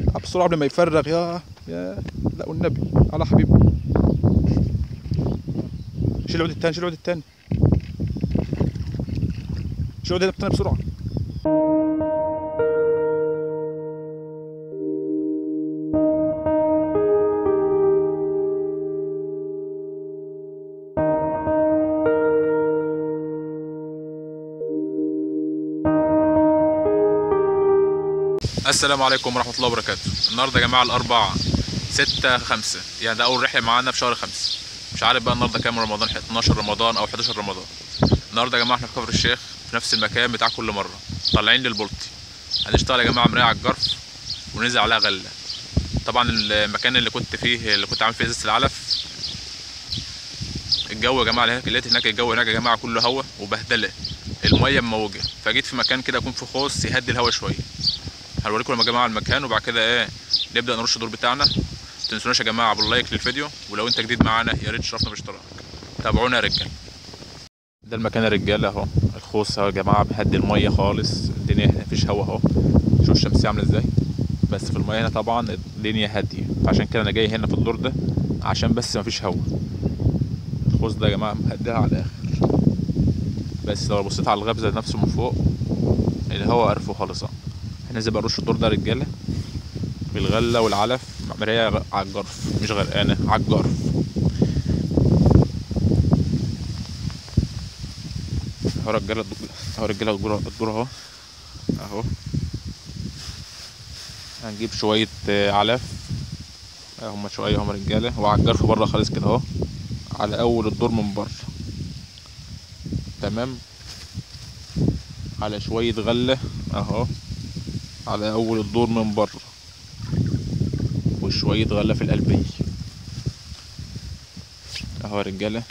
بسرعه قبل ما يفرغ يا يا لا والنبي على حبيبي شيل العود التاني شيل العود التاني شيل العود التاني بسرعه السلام عليكم ورحمة الله وبركاته النهاردة يا جماعة الأربع ستة خمسة يعني ده أول رحلة معانا في شهر خمسة مش عارف بقى النهاردة كام رمضان 12 رمضان أو 11 رمضان النهاردة يا جماعة احنا في كفر الشيخ في نفس المكان بتاع كل مرة طالعين للبلطي هنشتغل يا جماعة مراية على الجرف وننزل عليها غلة طبعا المكان اللي كنت فيه اللي كنت عامل فيه ازازة العلف الجو يا جماعة هناك لقيت هناك الجو هناك يا جماعة كله هوا وبهدلة المية مموجة فجيت في مكان كده يكون فيه خوص يهدي الهوا شوية هوريكم يا جماعه المكان وبعد كده ايه نبدا نرش الدور بتاعنا متنسوناش يا جماعه باللايك للفيديو ولو انت جديد معانا يا ريت تشرفنا باشتراك تابعونا يا رجاله ده المكان يا رجاله اهو الخوص اهو يا جماعه بيهدي الميه خالص الدنيا هنا مفيش هوا اهو شوف الشمسيه عامله ازاي بس في الميه هنا طبعا الدنيا هاديه فعشان كده انا جاي هنا في الدور ده عشان بس مفيش هوا الخوص ده يا جماعه مهديها على الاخر بس لو بصيت على الغبزه نفسه من فوق الهوا قرفه خالص اهو هننزل بقى نرش الدور ده رجاله بالغله والعلف مرايه على الجرف مش غرقانه على الجرف اهو رجاله اهو رجاله الدور الدور اهو اهو هنجيب شويه علف هما شويه هما رجاله وعلى الجرف بره خالص كده اهو على اول الدور من بره تمام على شويه غله اهو على اول الدور من بره وشوية غلة في القلبية اهو يا رجالة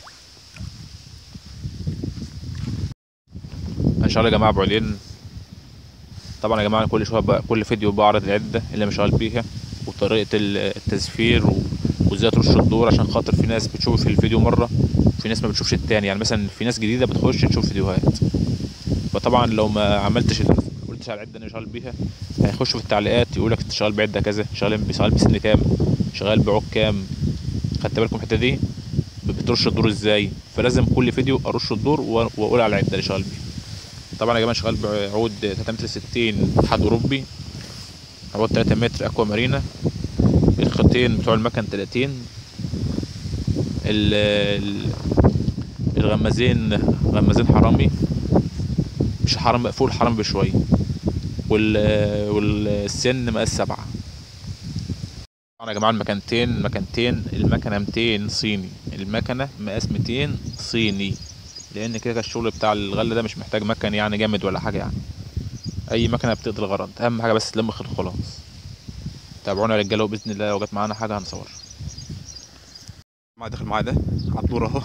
ان شاء الله يا جماعة بعدين طبعا يا جماعة كل شوية بقى كل فيديو بعرض العدة اللي انا شغال بيها وطريقة التزفير وازاي ترش الدور عشان خاطر في ناس بتشوف الفيديو مرة وفي ناس ما بتشوفش التاني يعني مثلا في ناس جديدة بتخش تشوف فيديوهات فطبعا لو ما عملتش قلتش على العده اللي شغال بيها هيخشوا في التعليقات يقول لك انت شغال بعده كذا شغال شغال بسن كام شغال بعوق كام خدت بالكم الحته دي بترش الدور ازاي فلازم كل فيديو ارش الدور واقول على العده اللي شغال بيها طبعا يا جماعه شغال بعود 3 متر 60 اتحاد اوروبي عود 3 متر اكوا مارينا الخيطين بتوع المكن 30 الغمازين غمازين حرامي مش حرام مقفول حرام بشويه وال والسن مقاس سبعة طبعا يا جماعة المكانتين المكانتين المكنة 200 صيني المكنة مقاس 200 صيني لأن كده الشغل بتاع الغلة ده مش محتاج مكن يعني جامد ولا حاجة يعني أي مكنة بتقضي الغرض أهم حاجة بس تلم الخيط خلاص تابعونا يا رجالة وبإذن الله لو جت معانا حاجة هنصور ما داخل معايا ده على الدور أهو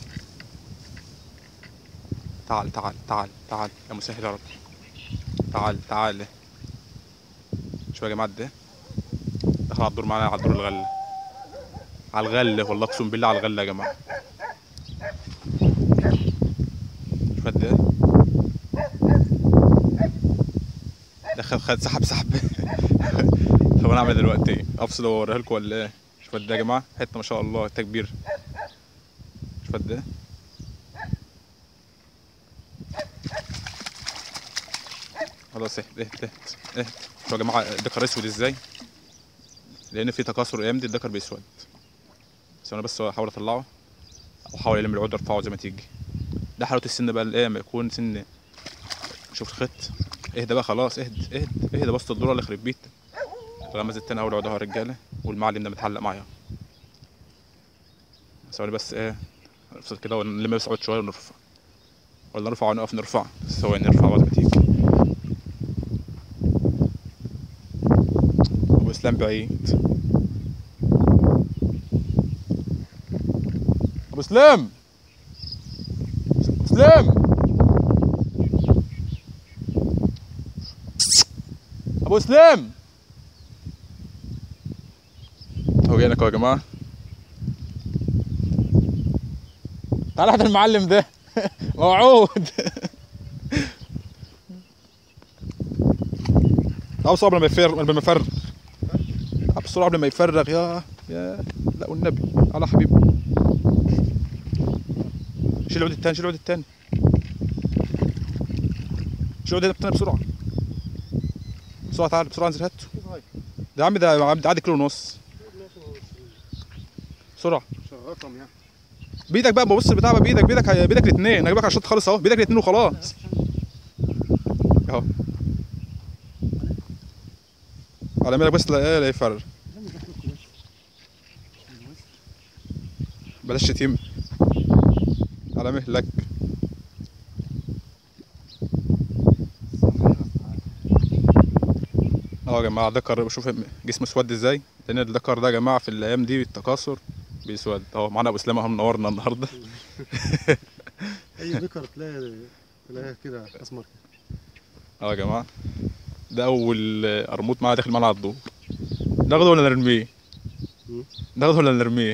تعال تعال تعال تعال يا مسهل يا رب تعال تعال شوف يا جماعه ده دخل على الدور معانا على الدور الغله على الغله والله اقسم بالله على الغله يا جماعه شوف قد ايه دخل خد سحب سحب طب انا اعمل دلوقتي افصل واوريها لكم ولا ايه شوف قد ايه يا جماعه حته ما شاء الله حته كبيره شوف قد ايه خلاص اهد اهد اهد اهد شوفوا يا جماعه الدكر اسود ازاي لان في تكاثر الايام دي الدكر بيسود بس انا بس احاول اطلعه او احاول الم العود ارفعه زي ما تيجي ده حلاوه السن بقى الايه ما يكون سن شوف الخيط اهدى بقى خلاص اهد اهد اهدى بس الدور اللي يخرب بيتك الغمز التاني اهو العود اهو يا رجاله والمعلم ده متعلق معايا ثواني بس ايه نفصل كده ونلم بس عود شويه ونرفع ولا نرفع ونقف نرفع ثواني نرفع بعد ما تيجي ابو اسلام بعيد ابو اسلام ابو اسلام ابو اسلام هو جاينا يا جماعه تعال هات المعلم ده موعود تعال صعب لما يفر لما يفرغ العب بسرعه قبل ما يفرغ يا يا لا والنبي على حبيبي شيل العود التاني شيل العود التاني شيل العود التاني بسرعه بسرعه تعال بسرعه انزل هاته ده يا عم ده ده عادي كيلو ونص بسرعه شغلتهم يعني بايدك بقى ببص البتاع بقى بايدك بايدك بايدك الاثنين انا جايبك على الشط خالص اهو بايدك الاثنين وخلاص اهو على مالك بس لا ايه لا يفرر بلاش شتيمة على مهلك اه يا جماعة ذكر شوف جسمه اسود ازاي لان الذكر ده يا جماعة في الايام دي بالتكاثر بيسود اهو معانا ابو اسلام اهو منورنا النهارده اي ذكر تلاقي تلاقيها كده اسمر اه يا جماعة ده أول قرموط معانا داخل معانا على الدور ناخده ولا نرميه؟ مم. ناخده ولا نرميه؟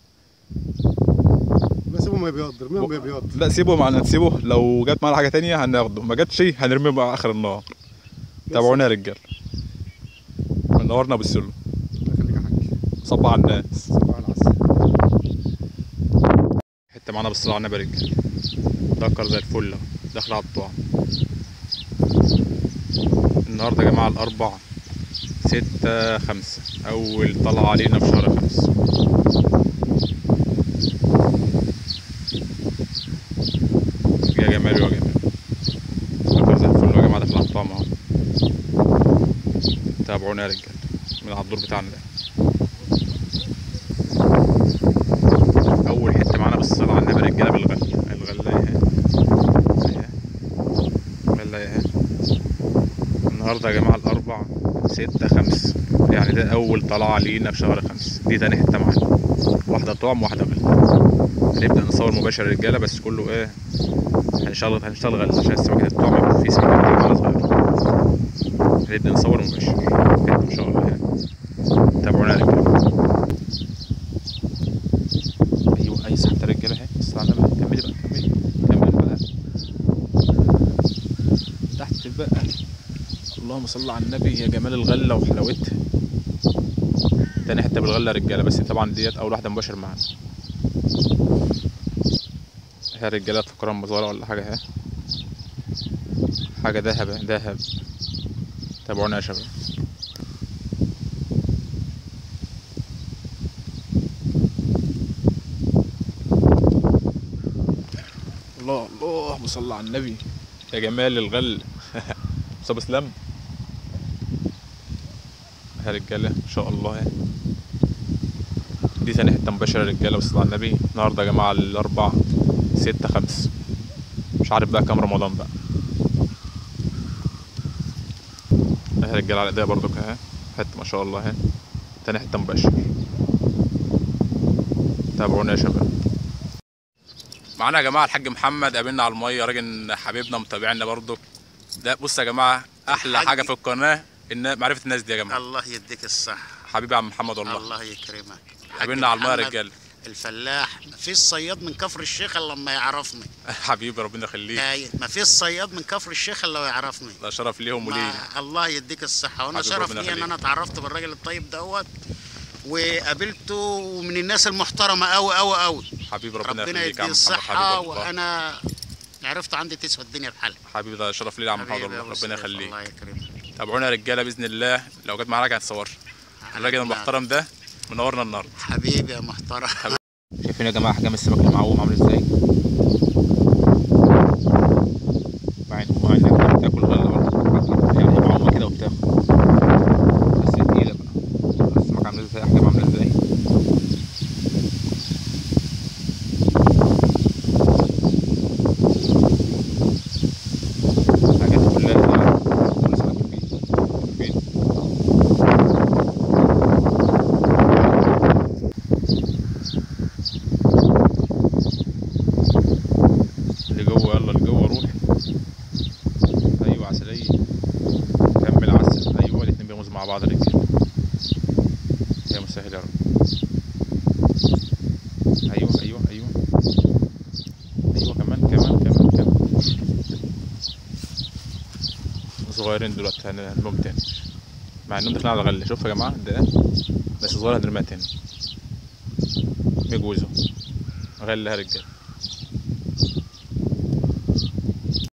لا سيبهم ما يبيض ارميهم ما يبيض لا سيبه معنا نسيبه لو جت معانا حاجة تانية هناخده ما جاتش هنرميه بقى آخر النهار تابعونا يا رجال منورنا بالسلو الله يخليك يا حاج صبع على الناس صباح العسل حتة معانا بالصلاة على النبي يا رجال دكر زي الفل اهو داخل على الطعم النهاردة يا جماعة الأربع ستة خمسة أول طلعة علينا في شهر خمسة يا جمال يا جمال دكر زي الفل يا جماعة داخل على الطعم اهو تابعونا يا رجال من على الدور بتاعنا ده اول حته معانا بالصلاه على النبي رجاله بالغل الغلايه اهي اهي الغلايه اهي النهارده يا جماعه الاربع ستة خمسة يعني ده اول طلعه لينا في شهر خمسة دي تاني حته معانا واحده طعم واحده غل هنبدا نصور مباشر رجاله بس كله ايه هنشتغل هنشتغل غل عشان السمكه الطعم يبقى فيه سمكه كتير معانا صغيره هنبدا نصور مباشر حته ما شاء الله يعني تابعونا يا رجاله ايوه اي سحبت رجاله اهي بس على النبي كملي بقى كملي كملي بقى تحت بقى اللهم صل على النبي يا جمال الغله وحلاوتها تاني حته بالغله يا رجاله بس طبعا ديت اول واحده مباشر معانا هي رجاله فكرة مزارة ولا حاجه اهي حاجه ذهب ذهب تابعونا يا شباب الله اللهم صل على النبي يا جمال الغل مصاب اسلام يا رجاله ان شاء الله يعني. دي تاني حته مباشره يا رجاله بس على النبي النهارده يا جماعه الاربع ستة خمس مش عارف بقى كام رمضان بقى يا رجاله على ايديا برضك اهي حته ما شاء الله اهي تاني حته مباشر تابعونا يا شباب معانا يا جماعه الحاج محمد قابلنا على الميه راجل حبيبنا متابعنا برضه ده بص يا جماعه احلى الحاج- حاجه في القناه ان معرفه الناس دي يا جماعه الله يديك الصحة حبيبي يا عم محمد والله الله يكرمك قابلنا على الميه يا محمد رجاله الفلاح ما فيش صياد من كفر الشيخ الا لما يعرفني حبيبي ربنا يخليك هاي ما فيش صياد من كفر الشيخ الا يعرفني ده شرف ليهم ولينا ما الله يديك الصحة وانا حبيبي شرف ربنا لي ان يخليك. انا اتعرفت بالراجل الطيب دوت وقابلته من الناس المحترمة قوي قوي قوي حبيبي ربنا, ربنا يخليك يا يديه عم محمد الصحة حبيبي والله وانا عرفت عندي تسوى الدنيا بحالها حبيبي ده شرف لي يا عم محمد حبيبي والله يا أبو ربنا سيف، يخليك الله يكرمك تابعونا يا رجاله باذن الله لو جت معانا هنتصور الراجل المحترم ده منورنا النهارده حبيبي يا محترم شايفين يا جماعه حجم السمك اللي معوم عامل ازاي مع إن- مع انك بتاكل غله برضه يعني معومه كده وبتاخد بس تقيله بقى السمك عامل ازاي حجم عامل ازاي حاجات كلها كل سمك فيه فين اللي جوه يلا اللي جوه روح ايوه عسلية كمل عسل ايوه الاتنين بيغمزوا مع بعض الرجاله يا مسهل يا رب ايوه ايوه ايوه ايوه كمان كمان كمان كمان صغيرين دلوقتي هنلهم تاني مع انهم داخلين على الغله شوف يا جماعه ده بس صغير هنرميها تاني ميجوزو غله يا رجاله